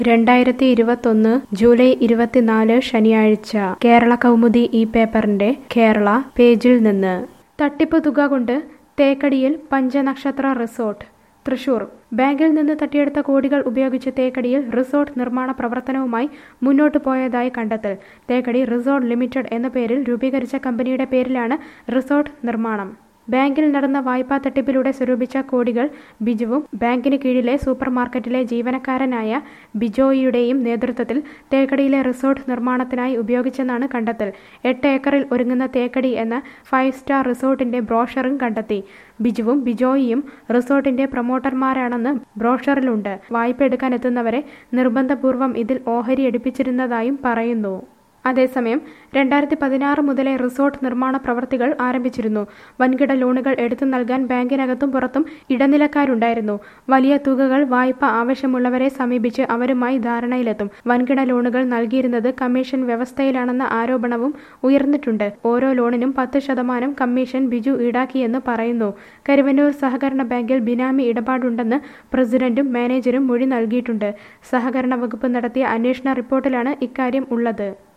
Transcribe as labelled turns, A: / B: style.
A: രണ്ടായിരത്തി ഇരുപത്തൊന്ന് ജൂലൈ ഇരുപത്തിനാല് ശനിയാഴ്ച കേരള കൗമുദി ഈ പേപ്പറിന്റെ കേരള പേജിൽ നിന്ന് തട്ടിപ്പ് തുക കൊണ്ട് തേക്കടിയിൽ പഞ്ചനക്ഷത്ര റിസോർട്ട് തൃശൂർ ബാങ്കിൽ നിന്ന് തട്ടിയെടുത്ത കോടികൾ ഉപയോഗിച്ച് തേക്കടിയിൽ റിസോർട്ട് നിർമ്മാണ പ്രവർത്തനവുമായി മുന്നോട്ടു പോയതായി കണ്ടെത്തൽ തേക്കടി റിസോർട്ട് ലിമിറ്റഡ് എന്ന പേരിൽ രൂപീകരിച്ച കമ്പനിയുടെ പേരിലാണ് റിസോർട്ട് നിർമ്മാണം ബാങ്കിൽ നടന്ന വായ്പാ തട്ടിപ്പിലൂടെ സ്വരൂപിച്ച കോടികൾ ബിജുവും ബാങ്കിന് കീഴിലെ സൂപ്പർ മാർക്കറ്റിലെ ജീവനക്കാരനായ ബിജോയിയുടെയും നേതൃത്വത്തിൽ തേക്കടിയിലെ റിസോർട്ട് നിർമ്മാണത്തിനായി ഉപയോഗിച്ചെന്നാണ് കണ്ടെത്തൽ എട്ട് ഏക്കറിൽ ഒരുങ്ങുന്ന തേക്കടി എന്ന ഫൈവ് സ്റ്റാർ റിസോർട്ടിന്റെ ബ്രോഷറും കണ്ടെത്തി ബിജുവും ബിജോയിയും റിസോർട്ടിന്റെ പ്രൊമോട്ടർമാരാണെന്ന് ബ്രോഷറിലുണ്ട് വായ്പ എടുക്കാനെത്തുന്നവരെ നിർബന്ധപൂർവ്വം ഇതിൽ ഓഹരി എടുപ്പിച്ചിരുന്നതായും പറയുന്നു അതേസമയം രണ്ടായിരത്തി പതിനാറ് മുതലേ റിസോർട്ട് നിർമ്മാണ പ്രവർത്തികൾ ആരംഭിച്ചിരുന്നു വൻകിട ലോണുകൾ എടുത്തു നൽകാൻ ബാങ്കിനകത്തും പുറത്തും ഇടനിലക്കാരുണ്ടായിരുന്നു വലിയ തുകകൾ വായ്പ ആവശ്യമുള്ളവരെ സമീപിച്ച് അവരുമായി ധാരണയിലെത്തും വൻകിട ലോണുകൾ നൽകിയിരുന്നത് കമ്മീഷൻ വ്യവസ്ഥയിലാണെന്ന ആരോപണവും ഉയർന്നിട്ടുണ്ട് ഓരോ ലോണിനും പത്ത് ശതമാനം കമ്മീഷൻ ബിജു ഈടാക്കിയെന്ന് പറയുന്നു കരുവന്നൂർ സഹകരണ ബാങ്കിൽ ബിനാമി ഇടപാടുണ്ടെന്ന് പ്രസിഡന്റും മാനേജരും മൊഴി നൽകിയിട്ടുണ്ട് സഹകരണ വകുപ്പ് നടത്തിയ അന്വേഷണ റിപ്പോർട്ടിലാണ് ഇക്കാര്യം ഉള്ളത്